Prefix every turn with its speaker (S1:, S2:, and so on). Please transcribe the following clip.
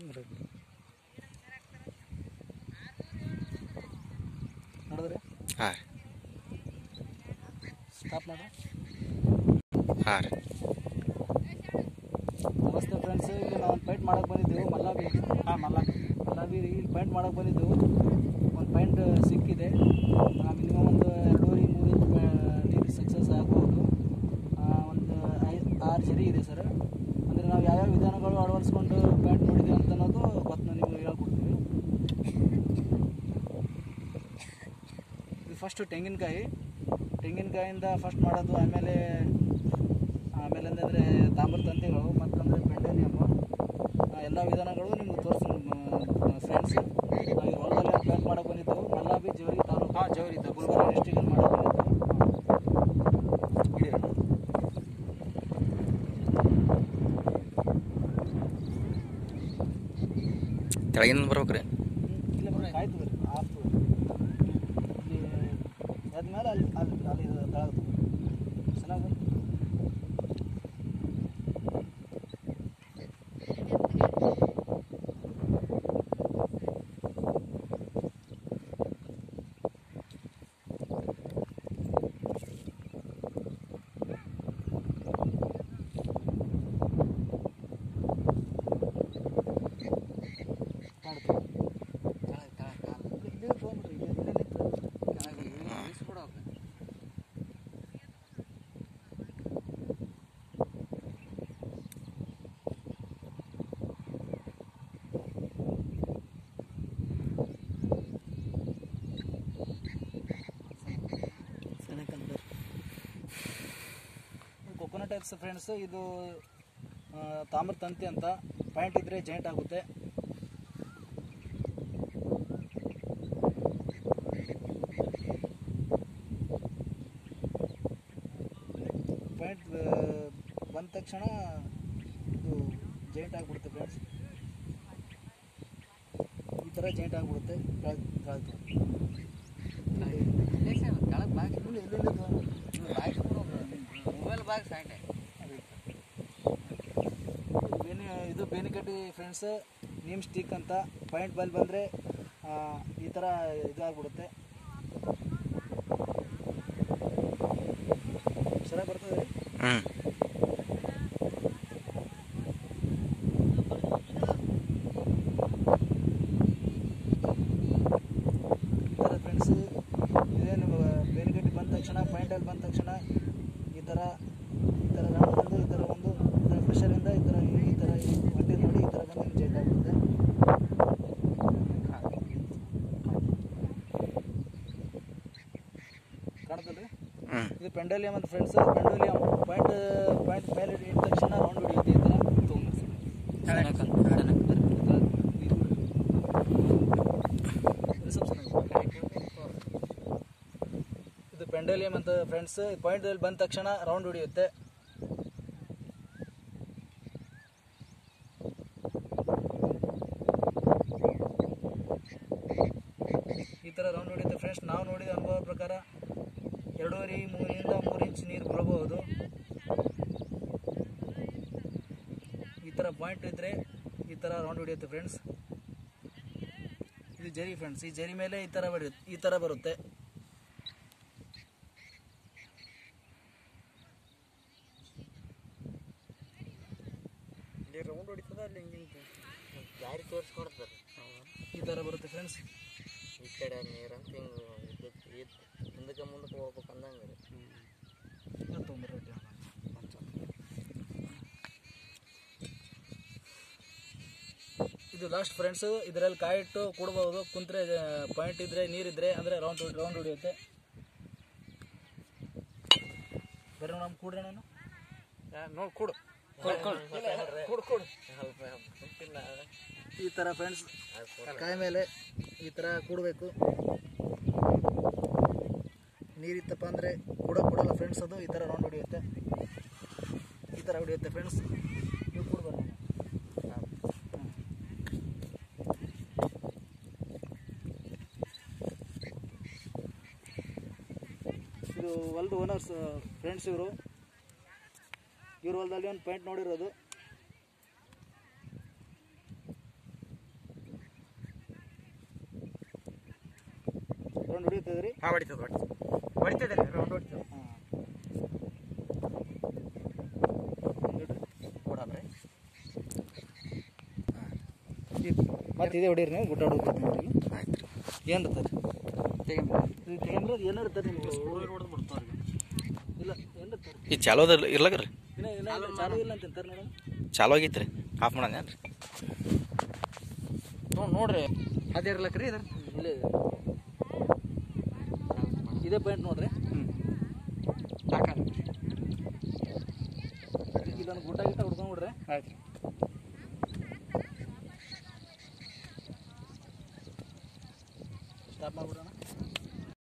S1: ನೋಡಿದ್ರಿ
S2: ಹಾಂ
S1: ಸ್ಟಾಪ್ ಮಾಡಿ
S2: ಹಾಂ ರೀ
S1: ನಮಸ್ತೆ ಫ್ರೆಂಡ್ಸ್ ಇಲ್ಲಿ ನಾವು ಒಂದು ಪೈಂಟ್ ಮಾಡಕ್ಕೆ ಬಂದಿದ್ದೆವು ಮಲ್ಲಾಬಿ ಹಾಂ ಮಲ್ಲಾಬಿ ಮಲ್ಲಾಬಿ ಇಲ್ಲಿ ಪೈಂಟ್ ಮಾಡಕ್ಕೆ ಬಂದಿದ್ದೆವು ಒಂದು ಪೈಂಟ್ ಸಿಕ್ಕಿದೆ ಮಿನಿಮಮ್ ಒಂದು ಎರಡೂವರೆ ಮೂರು ಇಂಚ್ ನೀರು ಸಕ್ಸಸ್ ಆಗ್ಬೋದು ಆ, ಒಂದು ಐದು ಆರು ಜರಿ ಇದೆ ಸರ್ ಅಂದರೆ ನಾವು ಯಾವ್ಯಾವ ವಿಧಾನಗಳು ಅಳವಡಿಸ್ಕೊಂಡು ಪೈಂಟ್ ನೋಡಿದ್ದೀವಿ ಅಂತ ಅನ್ನೋದು ಗೊತ್ತು ನಿಮಗೆ ಹೇಳ್ಕೊಡ್ತೀವಿ ಇದು ಫಸ್ಟು ತೆಂಗಿನಕಾಯಿ ತೆಂಗಿನಕಾಯಿಂದ ಫಸ್ಟ್ ಮಾಡೋದು ಆಮೇಲೆ ಆಮೇಲೆ ಅಂತಂದರೆ ತಾಮ್ರ ತಂತಿಗಳು ಮತ್ತಂದರೆ ಪೆಂಡೇನಿಯಮ್ಮು ಎಲ್ಲ ವಿಧಾನಗಳು ನಿಮ್ಗೆ ತೋರಿಸ್ತೀನಿ ಫ್ರೆಂಡ್ಸ್ ನಾವು ಈ ಹೊಲದಲ್ಲಿ ಪ್ಲಾಂಟ್ ಮಾಡಕ್ಕೆ ಬಂದಿದ್ದೆವು ಮಲ್ಲಾಬಿ ಜೋರಿ ತಾಲೂಕು ಹಾಂ ಜೋರಿ ಗುಲ್ಬರ್ಗ ಡಿಸ್ಟಿಕಲ್ಲಿ ಮಾಡಕ್ಕೆ ಬಂದಿದ್ದೆವು ಇದೆ
S2: ಕೆಳಗಿಂದ ಬರ್ಬೇಕು ರೀ
S1: ಇಲ್ಲ ಬರೀ ಆಯ್ತು ರೀ ಆಯ್ತು ಇಲ್ಲಿ ಆದ್ಮೇಲೆ ಅಲ್ಲಿ ಅಲ್ಲಿ ಅಲ್ಲಿ ಇದು ತಳಗ ಚೆನ್ನಾಗಿ ಕಾಣುತ್ತೆ ಇದು ತೊಗೊಂಡ್ಬಿಡ್ರಿ, ಇದು ಇಲ್ಲೇ ನಿಂತು. ಕೊಕೊನಟ್ ಎಕ್ಸ್ ಫ್ರೆಂಡ್ಸ್ ಇದು ಆ, ತಾಮ್ರ ತಂತಿ ಅಂತ ಪಾಯಿಂಟ್ ಇದ್ರೆ ಜಾಯಿಂಟ್ ಆಗುತ್ತೆ ಪಾಯಿಂಟ್ ಬಂದ ತಕ್ಷಣ ಇದು ಜಾಯಿಂಟ್ ಆಗಿಬಿಡುತ್ತೆ ಫ್ರೆಂಡ್ಸ್ ಈ ಥರ ಜಾಯಿಂಟ್ ಆಗಿಬಿಡುತ್ತೆ ಬೇನಿ ಇದು ಬೇನಿಕಟ್ಟಿ ಫ್ರೆಂಡ್ಸ್ ನೀಮ್ ಸ್ಟಿಕ್ ಅಂತ ಪಾಯಿಂಟ್ ಬಲ್ ಬಂದರೆ ಈ ಥರ ಇದು ಆಗ್ಬಿಡುತ್ತೆ ಚೆನ್ನಾಗಿ ಬರ್ತದೆ ರೀ
S2: ಹ್ಞೂ
S1: ಈ ಥರ ಫ್ರೆಂಡ್ಸ್ ಇದೇನು ಬೇನಿಕಟ್ಟಿ ಬಂದ ತಕ್ಷಣ ಪಾಯಿಂಟಲ್ಲಿ ಬಂದ ತಕ್ಷಣ ಈ ಥರ ಈ ಥರ ರೌಂಡ್ ಬಂದು ಈ ಥರ ಒಂದು ಈ ಥರ ಪ್ರೆಷರಿಂದ ಈ ಥರ ಈ ಥರ ಹೊಟ್ಟೆ ನೋಡಿ ಈ ಥರ ಬಂದು ಜೈಟ್ ಆಗುತ್ತೆ ಕಾಣ್ತದೆ
S2: ಹ್ಞೂ
S1: ಇದು ಪೆಂಡಲಿಯಂ ಅಂತ ಫ್ರೆಂಡ್ಸ್ ಪೆಂಡಲಿಯಂ ಪಾಯಿಂಟ್ ಪಾಯಿಂಟ್ ಮೇಲೆ ಇಟ್ಟ ತಕ್ಷಣ ರೌಂಡ್ ಹೊಡಿಯುತ್ತೆ ಈ ಥರ ಇದು ಸ್ವಲ್ಪ ಚೆನ್ನಾಗಿದೆ. ಇದು ಪೆಂಡಲಿಯಂ ಅಂತ ಫ್ರೆಂಡ್ಸ್ ಪಾಯಿಂಟ್ ಬಂದ ತಕ್ಷಣ ರೌಂಡ್ ಹೊಡಿಯುತ್ತೆ ಈ ಥರ ರೌಂಡ್ ಹೊಡಿಯುತ್ತೆ ಫ್ರೆಂಡ್ಸ್ ನಾವು ನೋಡಿದ ಅನುಭವ ಪ್ರಕಾರ ಎರಡೂವರೆ ಮೂರಿಂದ ಮೂರು ಇಂಚ್ ನೀರು ಬರಬಹುದು ಈ ಥರ ಪಾಯಿಂಟ್ ಇದ್ದರೆ ಈ ಥರ ರೌಂಡ್ ಹೊಡಿಯುತ್ತೆ ಫ್ರೆಂಡ್ಸ್ ಇದು ಜರಿ ಫ್ರೆಂಡ್ಸ್ ಈ ಜರಿ ಮೇಲೆ ಈ ಥರ ಬರುತ್ತೆ ಈ ಥರ ಬರುತ್ತೆ
S3: ರೌಂಡ್ ಹೊಡಿತದ ಅಲ್ಲಿ ಹಿಂಗೆ ದಾರಿ ತೋರಿಸ್ಕೊಡ್ತಾರೆ
S1: ಈ ಥರ ಬರುತ್ತೆ ಫ್ರೆಂಡ್ಸ್
S3: ಈ ಕಡೆ ನೀರಂತ ಹಿಂಗೆ ಹಿಂದಕ್ಕೆ ಮುಂದಕ್ಕೆ ಹೋಗ್ಬೇಕು ಅಂದಂಗೆ ರೀ
S1: ತೊಗೊಂಬರ್ರಿ ಇದು ಲಾಸ್ಟ್ ಫ್ರೆಂಡ್ಸ್ ಇದರಲ್ಲಿ ಕಾಯಿ ಇಟ್ಟು ಕೊಡ್ಬೋದು ಕುಂತ್ರೆ ಪಾಯಿಂಟ್ ಇದ್ರೆ ನೀರಿದ್ರೆ ಅಂದರೆ ರೌಂಡ್ ರೌಂಡ್ ಹೊಡಿಯುತ್ತೆ ಬರ್ರಿ ನಮ್ಮ ಕೂಡ್ರಿ ನಾನು
S3: ನೋಡಿ ಕೊಡು
S1: ಕೊಡು ಕೊಡು ಈ ಥರ ಫ್ರೆಂಡ್ಸ್ ಕಾಯಿ ಮೇಲೆ ಈ ಥರ ಕೂಡಬೇಕು ನೀರಿತ್ತಪ್ಪ ಅಂದರೆ ಕೂಡ ಕೊಡಲ್ಲ ಫ್ರೆಂಡ್ಸ್ ಅದು ಈ ಥರ ರೌಂಡ್ ಹೊಡಿಯುತ್ತೆ ಈ ಥರ ಹೊಡಿಯುತ್ತೆ ಫ್ರೆಂಡ್ಸ್ ನೀವು ಕೊಡ್ಬಾರ್ದು ಇದು ಹೊಲ್ದ ಓನರ್ಸ್ ಫ್ರೆಂಡ್ಸ್ ಇವರು ಇವ್ರ ಹೊಲದಲ್ಲಿ ಒಂದು ಪಾಯಿಂಟ್ ನೋಡಿರೋದು ಹೊಡಿತದ್ರಿ
S4: ಹಾಂ ಹೊಡಿತದೆ ಹೊಡಿತದೆ ಹೊಡಿತದೆ ರೀ ರೌಂಡ್ ಹೊಡಿತದೆ
S1: ಹಾಂ
S3: ಕೊಡಲ್ರಿ
S1: ಮತ್ತೆ ಇದೇ ಹೊಡೀರಿ ನೀವು ಗುಡ್ಡ ಹೊಡೋದು ನೋಡ್ರಿ
S2: ಆಯ್ತು ರೀ
S1: ಏನು ಇರ್ತದೆ ಇದು ಕ್ಯಾಮ್ರದ್ ಏನು ಇರ್ತದೆ ನಿಮ್ಗೆ
S3: ಹೊಡೆದು ಬಿಡ್ತಾವ್ರಿ
S1: ಇಲ್ಲ ಏನು ಇರ್ತದೆ
S2: ಈ ಚಾಲೋ ಅದ ಇರ್ಲಾಗ ರೀ
S1: ಇನ್ನ ಇಲ್ಲ ಚಾಲು ಇಲ್ಲ ಅಂತ ಅಂತಾರೆ ನೋಡೋಣ
S2: ಚಾಲೋ ಆಗೈತೆ ರೀ ಆಫ್ ಮಾಡೋಣ ರೀ
S3: ನೋಡಿ ನೋಡ್ರಿ
S4: ಅದೇ ಇರ್ಲಕ್ಕ ರೀ ಇದ್ರ
S1: ಇಲ್ಲೇ ಇದೆ. ಇದೇ ಪಾಯಿಂಟ್ ನೋಡ್ರಿ
S4: ಸಾಕಲ್ಲ
S1: ಇದೊಂದು ಗುಡ್ಡ ಗಿಟ್ಟ ಹೊಡ್ಕೊಂಡ್ಬಿಡ್ರಿ
S4: ಆಯ್ತು
S1: ಸ್ಟಾಪ್ ಮಾಡ್ಬಿಡೋಣ